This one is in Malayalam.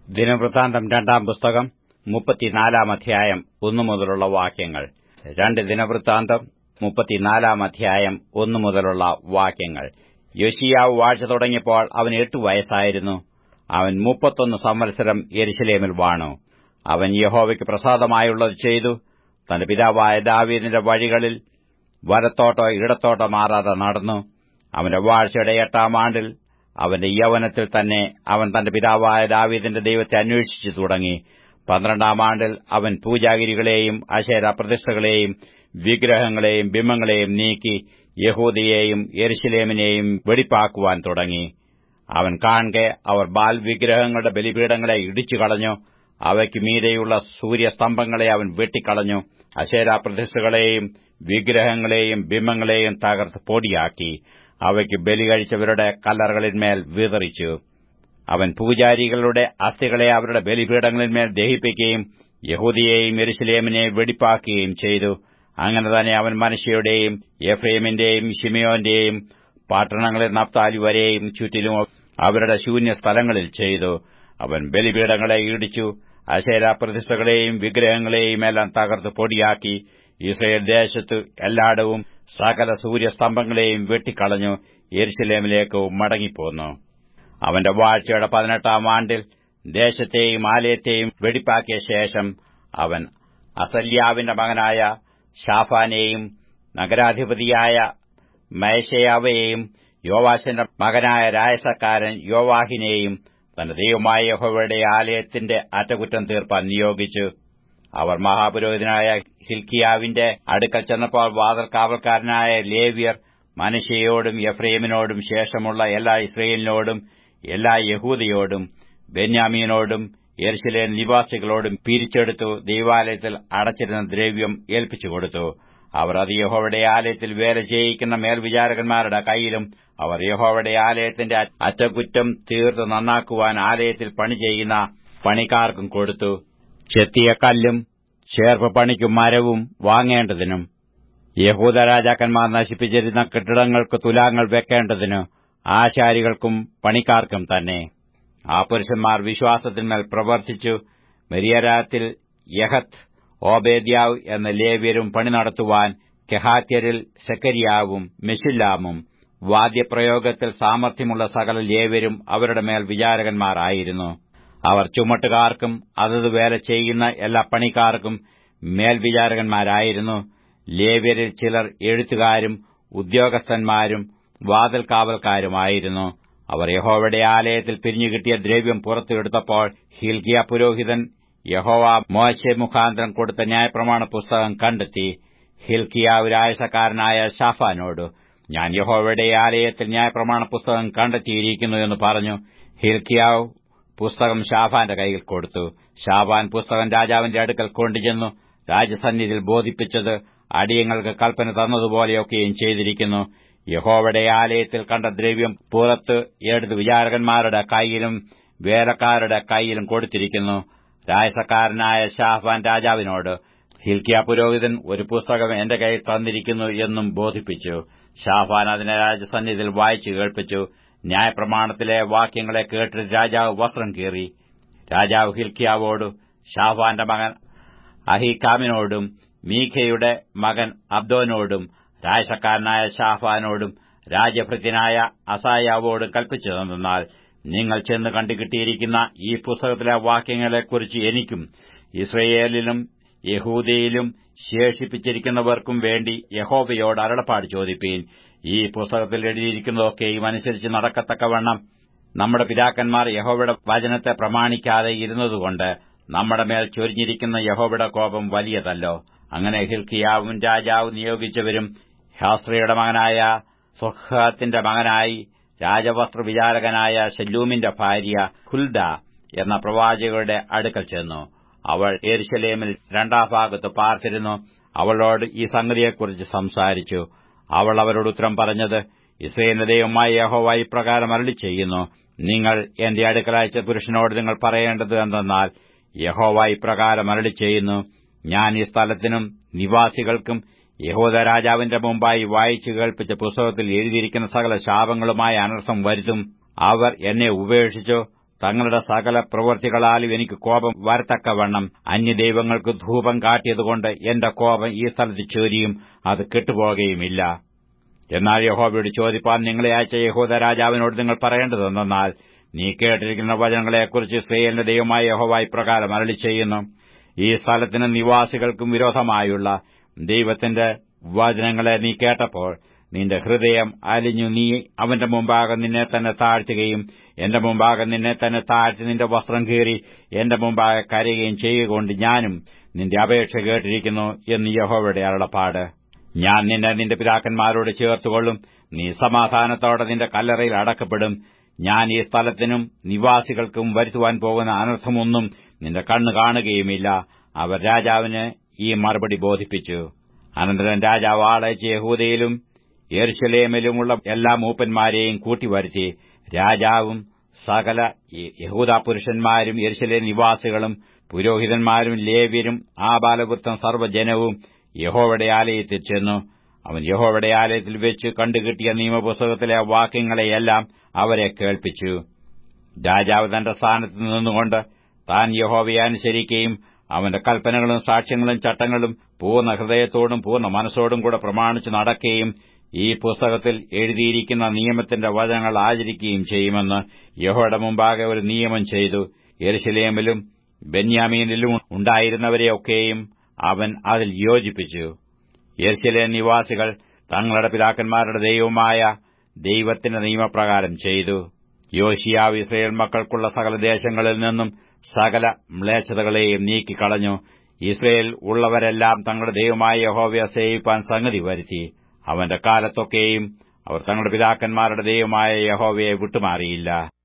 ദിനവൃത്താന്തം രണ്ടാം പുസ്തകം മുപ്പത്തിനാലാം അധ്യായം ഒന്നു മുതലുള്ള വാക്യങ്ങൾ രണ്ട് ദിനവൃത്താന്തം മുപ്പത്തിനാലാം അധ്യായം ഒന്നു മുതലുള്ള വാക്യങ്ങൾ യോശിയാവ് വാഴ്ച തുടങ്ങിയപ്പോൾ അവൻ എട്ടു വയസ്സായിരുന്നു അവൻ മുപ്പത്തൊന്ന് സംവത്സരം യെരുശലേമിൽ വാണു അവൻ യഹോവയ്ക്ക് പ്രസാദമായുള്ളത് ചെയ്തു തന്റെ പിതാവായ ദാവീദിന്റെ വഴികളിൽ വലത്തോട്ടോ ഇടത്തോട്ടോ മാറാതെ നടന്നു അവന്റെ വാഴ്ചയുടെ എട്ടാം ആണ്ടിൽ അവന്റെ യൗവനത്തിൽ തന്നെ അവൻ തന്റെ പിതാവായ ദാവീദിന്റെ ദൈവത്തെ അന്വേഷിച്ചു തുടങ്ങി പന്ത്രണ്ടാം ആണ്ടിൽ അവൻ പൂജാഗിരികളെയും അശേര പ്രതിഷ്ഠകളെയും വിഗ്രഹങ്ങളെയും ബിംബങ്ങളെയും നീക്കി യഹൂദിയെയും യെരുശലേമിനെയും വെടിപ്പാക്കുവാൻ തുടങ്ങി അവൻ കാൺകെ അവർ ബാൽ വിഗ്രഹങ്ങളുടെ ബലിപീഠങ്ങളെ ഇടിച്ചു കളഞ്ഞു അവയ്ക്ക് മീതെയുള്ള സൂര്യസ്തംഭങ്ങളെ അവൻ വെട്ടിക്കളഞ്ഞു അശേര പ്രതിഷ്ഠകളെയും വിഗ്രഹങ്ങളെയും ബിംബങ്ങളെയും തകർത്ത് പൊടിയാക്കി അവയ്ക്ക് ബലി കഴിച്ചവരുടെ കല്ലറകളിന്മേൽ വിതറിച്ചു അവൻ പൂജാരികളുടെ അസ്ഥികളെ അവരുടെ ബലിപീഠങ്ങളിന്മേൽ ദഹിപ്പിക്കുകയും യഹൂദിയെയും യെരുശലേമിനെയും വെടിപ്പാക്കുകയും ചെയ്തു അങ്ങനെ തന്നെ അവൻ മനുഷ്യയുടെയും എഫ്രൈമിന്റെയും ഷിമയോന്റെയും പട്ടണങ്ങളിൽ നപ്താലി വരെയും ചുറ്റിലും അവരുടെ ശൂന്യ സ്ഥലങ്ങളിൽ ചെയ്തു അവൻ ബലിപീഠങ്ങളെ ഇടിച്ചു അശേര പ്രതിഷ്ഠകളെയും വിഗ്രഹങ്ങളെയും എല്ലാം തകർത്ത് പൊടിയാക്കി ഇസ്രയേൽ ദേശത്ത് എല്ലായിടവും സകല സൂര്യസ്തംഭങ്ങളെയും വെട്ടിക്കളഞ്ഞു യെരുശലേമിലേക്ക് മടങ്ങിപ്പോന്നു അവന്റെ വാഴ്ചയുടെ പതിനെട്ടാം ആണ്ടിൽ ദേശത്തെയും ആലയത്തെയും വെടിപ്പാക്കിയ ശേഷം അവൻ അസല്യാവിന്റെ മകനായ ഷാഫാനെയും നഗരാധിപതിയായ മയശയാവയെയും യോവാശിന്റെ മകനായ രായസക്കാരൻ യോവാഹിനെയും തന്റെ ദൈവമായ യഹോവയുടെ ആലയത്തിന്റെ അറ്റകുറ്റം തീർപ്പാൻ നിയോഗിച്ചു അവർ മഹാപുരോഹിതനായ ഹിൽക്കിയാവിന്റെ അടുക്കൽ ചെന്നപ്പോൾ വാതിൽ കാവൽക്കാരനായ ലേവ്യർ മനശയോടും എഫ്രൈമിനോടും ശേഷമുള്ള എല്ലാ ഇസ്രയേലിനോടും എല്ലാ യഹൂദയോടും ബെന്യാമീനോടും യെർശലേം നിവാസികളോടും പിരിച്ചെടുത്തു ദൈവാലയത്തിൽ അടച്ചിരുന്ന ദ്രവ്യം ഏൽപ്പിച്ചുകൊടുത്തു അവർ അത് യഹോവയുടെ ആലയത്തിൽ വേല ചെയ്യിക്കുന്ന മേൽവിചാരകന്മാരുടെ കൈയിലും അവർ യഹോവയുടെ ആലയത്തിന്റെ അറ്റകുറ്റം തീർത്ത് നന്നാക്കുവാൻ ആലയത്തിൽ പണി ചെയ്യുന്ന പണിക്കാർക്കും കൊടുത്തു ചെത്തിയ കല്ലും ചേർപ്പ് പണിക്കും മരവും വാങ്ങേണ്ടതിനും യഹൂദ രാജാക്കന്മാർ നശിപ്പിച്ചിരുന്ന കെട്ടിടങ്ങൾക്ക് തുലാങ്ങൾ വെക്കേണ്ടതിന് ആശാരികൾക്കും പണിക്കാർക്കും തന്നെ ആ പുരുഷന്മാർ വിശ്വാസത്തിന്മേൽ പ്രവർത്തിച്ചു മെരിയരാത്തിൽ യഹത്ത് ഓബേദ്യാവ് എന്ന ലേവ്യരും പണി നടത്തുവാൻ കെഹാത്യരിൽ സെക്കരിയാവും മെഷുല്ലാമും വാദ്യപ്രയോഗത്തിൽ സാമർഥ്യമുള്ള സകല ലേവ്യരും അവരുടെ മേൽ വിചാരകന്മാരായിരുന്നു അവർ ചുമട്ടുകാർക്കും അതത് വേല ചെയ്യുന്ന എല്ലാ പണിക്കാർക്കും മേൽവിചാരകന്മാരായിരുന്നു ലേവ്യരിൽ ചിലർ എഴുത്തുകാരും ഉദ്യോഗസ്ഥന്മാരും വാതിൽ കാവൽക്കാരുമായിരുന്നു അവർ യഹോവയുടെ ആലയത്തിൽ പിരിഞ്ഞുകിട്ടിയ ദ്രവ്യം പുറത്തെടുത്തപ്പോൾ ഹിൽകിയ പുരോഹിതൻ യഹോവ മോശെ മുഖാന്തരം കൊടുത്ത ന്യായപ്രമാണ പുസ്തകം കണ്ടെത്തി ഹിൽക്കിയാവ് രായസക്കാരനായ ഷാഫാനോട് ഞാൻ യഹോവയുടെ ആലയത്തിൽ ന്യായപ്രമാണ പുസ്തകം കണ്ടെത്തിയിരിക്കുന്നു എന്ന് പറഞ്ഞു ഹിൽക്കിയാവ് പുസ്തകം ഷാഫാന്റെ കൈയിൽ കൊടുത്തു ഷാഫാൻ പുസ്തകം രാജാവിന്റെ അടുക്കൽ കൊണ്ടുചെന്നു രാജസന്നിധിയിൽ ബോധിപ്പിച്ചത് അടിയങ്ങൾക്ക് കൽപ്പന തന്നതുപോലെയൊക്കെയും ചെയ്തിരിക്കുന്നു യഹോവയുടെ ആലയത്തിൽ കണ്ട ദ്രവ്യം പുറത്ത് എടുത്ത് വിചാരകന്മാരുടെ കൈയിലും വേലക്കാരുടെ കൈയിലും കൊടുത്തിരിക്കുന്നു രായസക്കാരനായ ഷാഫാൻ രാജാവിനോട് ഹിൽക്കിയ പുരോഹിതൻ ഒരു പുസ്തകം എന്റെ കയ്യിൽ തന്നിരിക്കുന്നു എന്നും ബോധിപ്പിച്ചു ഷാഫാൻ അതിനെ രാജസന്നിധിയിൽ വായിച്ചു കേൾപ്പിച്ചു ന്യായപ്രമാണത്തിലെ വാക്യങ്ങളെ കേട്ട് രാജാവ് വസ്ത്രം കീറി രാജാവ് ഹിൽക്കിയാവോട് ഷാഫാന്റെ മകൻ അഹീകാമിനോടും മീഖയുടെ മകൻ അബ്ദോനോടും രാജസക്കാരനായ ഷാഫാനോടും രാജഭൃത്യനായ അസായാവോടും കൽപ്പിച്ചു തന്നാൽ നിങ്ങൾ ചെന്ന് കണ്ടുകിട്ടിയിരിക്കുന്ന ഈ പുസ്തകത്തിലെ വാക്യങ്ങളെക്കുറിച്ച് എനിക്കും ഇസ്രയേലിലും യഹൂദയിലും ശേഷിപ്പിച്ചിരിക്കുന്നവർക്കും വേണ്ടി യഹോവയോട് അരുളപ്പാട് ചോദിപ്പീൻ ഈ പുസ്തകത്തിൽ എഴുതിയിരിക്കുന്നതൊക്കെയും അനുസരിച്ച് നടക്കത്തക്കവണ്ണം നമ്മുടെ പിതാക്കന്മാർ യഹോവയുടെ വചനത്തെ പ്രമാണിക്കാതെ ഇരുന്നതുകൊണ്ട് നമ്മുടെ മേൽ ചൊരിഞ്ഞിരിക്കുന്ന യഹോവയുടെ കോപം വലിയതല്ലോ അങ്ങനെ ഹിൽക്കിയാവും രാജാവ് നിയോഗിച്ചവരും ഹാസ്ത്രയുടെ മകനായ സ്വഹാത്തിന്റെ മകനായി രാജവസ്ത്ര വിചാരകനായ ഷെല്ലൂമിന്റെ ഭാര്യ ഹുൽദ എന്ന പ്രവാചകരുടെ അടുക്കൽ ചെന്നു അവൾ എരുശലേമിൽ രണ്ടാം ഭാഗത്ത് പാർത്തിരുന്നു അവളോട് ഈ സംഗതിയെക്കുറിച്ച് സംസാരിച്ചു അവൾ അവരോട് ഉത്തരം പറഞ്ഞത് ഇസ്രയേലിന്റെ ദൈവമായ യഹോവ ഇപ്രകാരം അരളി ചെയ്യുന്നു നിങ്ങൾ എന്റെ അടുക്കൽ അയച്ച പുരുഷനോട് നിങ്ങൾ പറയേണ്ടത് എന്തെന്നാൽ യഹോവ ഇപ്രകാരം അരളി ചെയ്യുന്നു ഞാൻ ഈ സ്ഥലത്തിനും നിവാസികൾക്കും യഹൂദ രാജാവിന്റെ മുമ്പായി വായിച്ചു കേൾപ്പിച്ച പുസ്തകത്തിൽ എഴുതിയിരിക്കുന്ന സകല ശാപങ്ങളുമായ അനർത്ഥം വരുത്തും അവർ എന്നെ ഉപേക്ഷിച്ചു തങ്ങളുടെ സകല പ്രവൃത്തികളാലും എനിക്ക് കോപം വരത്തക്കവണ്ണം അന്യദൈവങ്ങൾക്ക് ധൂപം കാട്ടിയതുകൊണ്ട് എന്റെ കോപം ഈ സ്ഥലത്ത് ചോരിയും അത് കെട്ടുപോകുകയുമില്ല എന്നാൽ യഹോവയോട് ചോദിപ്പാൻ നിങ്ങളെ അയച്ച യഹൂദ രാജാവിനോട് നിങ്ങൾ പറയേണ്ടതെന്നാൽ നീ കേട്ടിരിക്കുന്ന വചനങ്ങളെക്കുറിച്ച് ഇസ്രയേലിന്റെ ദൈവമായ യഹോവ ഇപ്രകാരം അരളി ചെയ്യുന്നു ഈ സ്ഥലത്തിന് നിവാസികൾക്കും വിരോധമായുള്ള ദൈവത്തിന്റെ വചനങ്ങളെ നീ കേട്ടപ്പോൾ നിന്റെ ഹൃദയം അലിഞ്ഞു നീ അവന്റെ മുമ്പാകെ നിന്നെ തന്നെ താഴ്ത്തുകയും എന്റെ മുമ്പാകെ നിന്നെ തന്നെ താഴ്ത്തി നിന്റെ വസ്ത്രം കീറി എന്റെ മുമ്പാകെ കരയുകയും ചെയ്യുകൊണ്ട് ഞാനും നിന്റെ അപേക്ഷ കേട്ടിരിക്കുന്നു എന്ന് യഹോവയുടെ അരുളപ്പാട് ഞാൻ നിന്നെ നിന്റെ പിതാക്കന്മാരോട് ചേർത്തുകൊള്ളും നീ സമാധാനത്തോടെ നിന്റെ കല്ലറയിൽ അടക്കപ്പെടും ഞാൻ ഈ സ്ഥലത്തിനും നിവാസികൾക്കും വരുത്തുവാൻ പോകുന്ന അനർത്ഥമൊന്നും നിന്റെ കണ്ണ് കാണുകയുമില്ല അവർ രാജാവിന് ഈ മറുപടി ബോധിപ്പിച്ചു അനന്തരം രാജാവ് ആളയച്ച് യഹൂദയിലും യെർശലേമിലുമുള്ള എല്ലാ മൂപ്പന്മാരെയും കൂട്ടിവരുത്തി രാജാവും സകല യഹൂദ പുരുഷന്മാരും യെർശലേം നിവാസികളും പുരോഹിതന്മാരും ലേവ്യരും ആ ബാലവൃത്തം സർവ്വജനവും യഹോവയുടെ ആലയത്തിൽ ചെന്നു അവൻ യഹോവയുടെ ആലയത്തിൽ വെച്ച് കണ്ടുകിട്ടിയ നിയമപുസ്തകത്തിലെ വാക്യങ്ങളെയെല്ലാം അവരെ കേൾപ്പിച്ചു രാജാവ് തന്റെ സ്ഥാനത്ത് നിന്നുകൊണ്ട് താൻ യഹോവയെ അനുസരിക്കുകയും അവന്റെ കൽപ്പനകളും സാക്ഷ്യങ്ങളും ചട്ടങ്ങളും പൂർണ്ണ ഹൃദയത്തോടും പൂർണ്ണ മനസ്സോടും കൂടെ പ്രമാണിച്ചു നടക്കുകയും ഈ പുസ്തകത്തിൽ എഴുതിയിരിക്കുന്ന നിയമത്തിന്റെ വചനങ്ങൾ ആചരിക്കുകയും ചെയ്യുമെന്ന് യഹോയുടെ മുമ്പാകെ ഒരു നിയമം ചെയ്തു യെരുശലേമിലും ബെന്യാമീനിലും ഉണ്ടായിരുന്നവരെയൊക്കെയും അവൻ അതിൽ യോജിപ്പിച്ചു യെരുശലേം നിവാസികൾ തങ്ങളുടെ പിതാക്കന്മാരുടെ ദൈവമായ ദൈവത്തിന്റെ നിയമപ്രകാരം ചെയ്തു യോശിയാവ് ഇസ്രയേൽ മക്കൾക്കുള്ള സകല ദേശങ്ങളിൽ നിന്നും സകല മ്ലേച്ഛതകളെയും നീക്കിക്കളഞ്ഞു ഇസ്രയേൽ ഉള്ളവരെല്ലാം തങ്ങളുടെ ദൈവമായ യഹോവയെ സേവിപ്പാൻ സംഗതി വരുത്തി അവന്റെ കാലത്തൊക്കെയും അവർ തങ്ങളുടെ പിതാക്കന്മാരുടെ ദൈവമായ യഹോവയെ വിട്ടുമാറിയില്ല